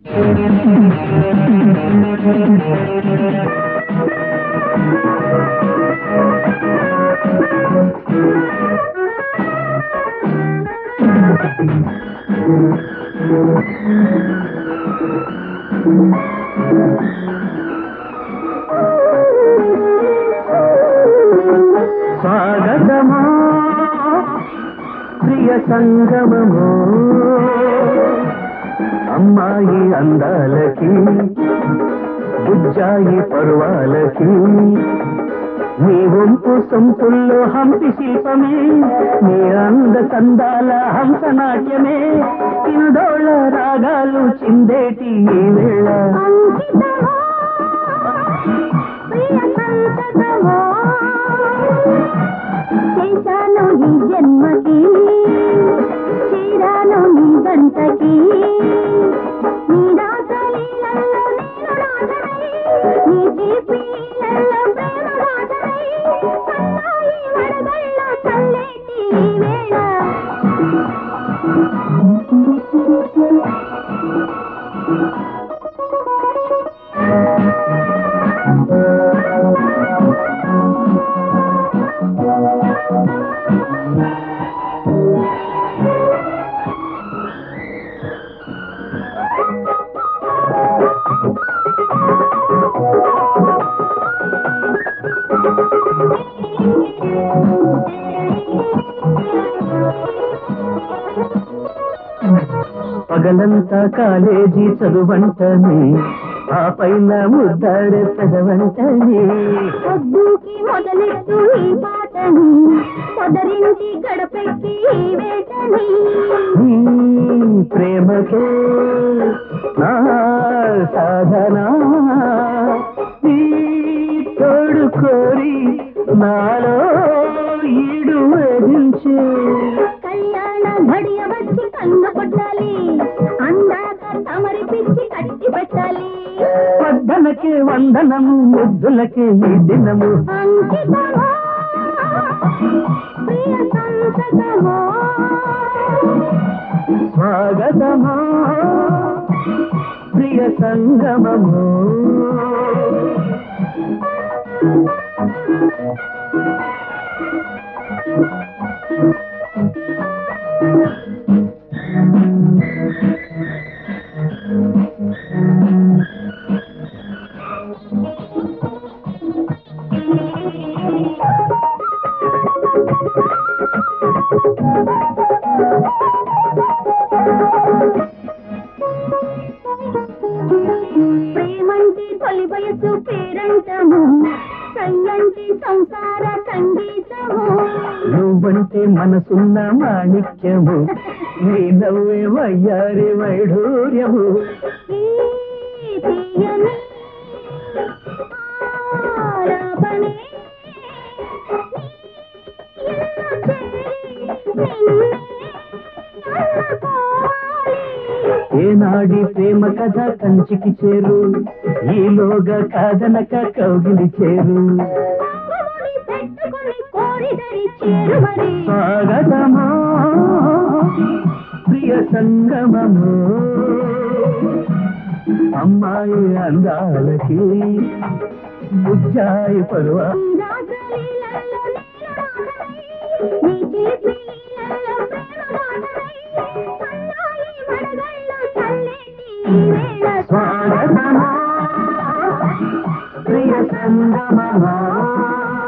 స్వాగతమా ప్రియ సంగమము అమ్మాయి అందాలకి బుజ్జాయి పర్వాలకి నీ వంపు సొంపుల్లో హంపి శిల్పమే నీ అంద సందాల హంస నాట్యమే కిందోళ రాగాలు చిందేటి ఈ వేళ చేశాను ఈ జన్మకి చేరాను నీ గంటకి నీ రాసలీలలో నేను రాజనై నీ జీపీలలో ప్రేమ రాజనై సన్నాయి వడగళ్ళ చల్లేటి ఈ వేళ పగలంతా కాలేజీ చదువంటని ఆ పైన ముద్దాడే చదవంటని పొద్దుకి మొదలెట్టు ఈ పాటని పొదరించి గడపెక్కి ఈ వేటని నీ ప్రేమకే నా సాధన నీ తోడు కోరి నాలో ఈడు వేధించే కళ్యాణ ఘడియ వచ్చి కన్ను కొట్టాలి అందాక తమరి పిచ్చి కట్టి పెట్టాలి వద్దనకే వందనము ముద్దులకే ఈ దినము అంకితమో ప్రియ సంతకమో స్వాగతమా ప్రియ సంగమము ప్రేమంటి తొలి వయసు పేరంటము కళ్ళంటి సంసార సంగీతము నువ్వంటే మనసున్న మాణిక్యము నీ నవ్వే వయ్యారి వైఢూర్యము ఈ తీయని ఆలాపనే నిన్ను అల్లుకోవాలి. ఏనాడి ప్రేమ కథ కంచికి చేరు ఈలోగా కాదనక కౌగిలి చేరు కుంకుమని పెట్టుకొని కోరిదరి చేరు మరి స్వాగతమా ప్రియ సంగమము అమ్మాయి అందాలకి బుజ్జాయి పరువా రాజలీలలో నేను రాజనై, నీ తీపి లీలలో ప్రేమ గాథనై, సన్నాయి వడగళ్ళ చల్లేటి ఈ వేళ స్వాగతమా ప్రియ సంగమమా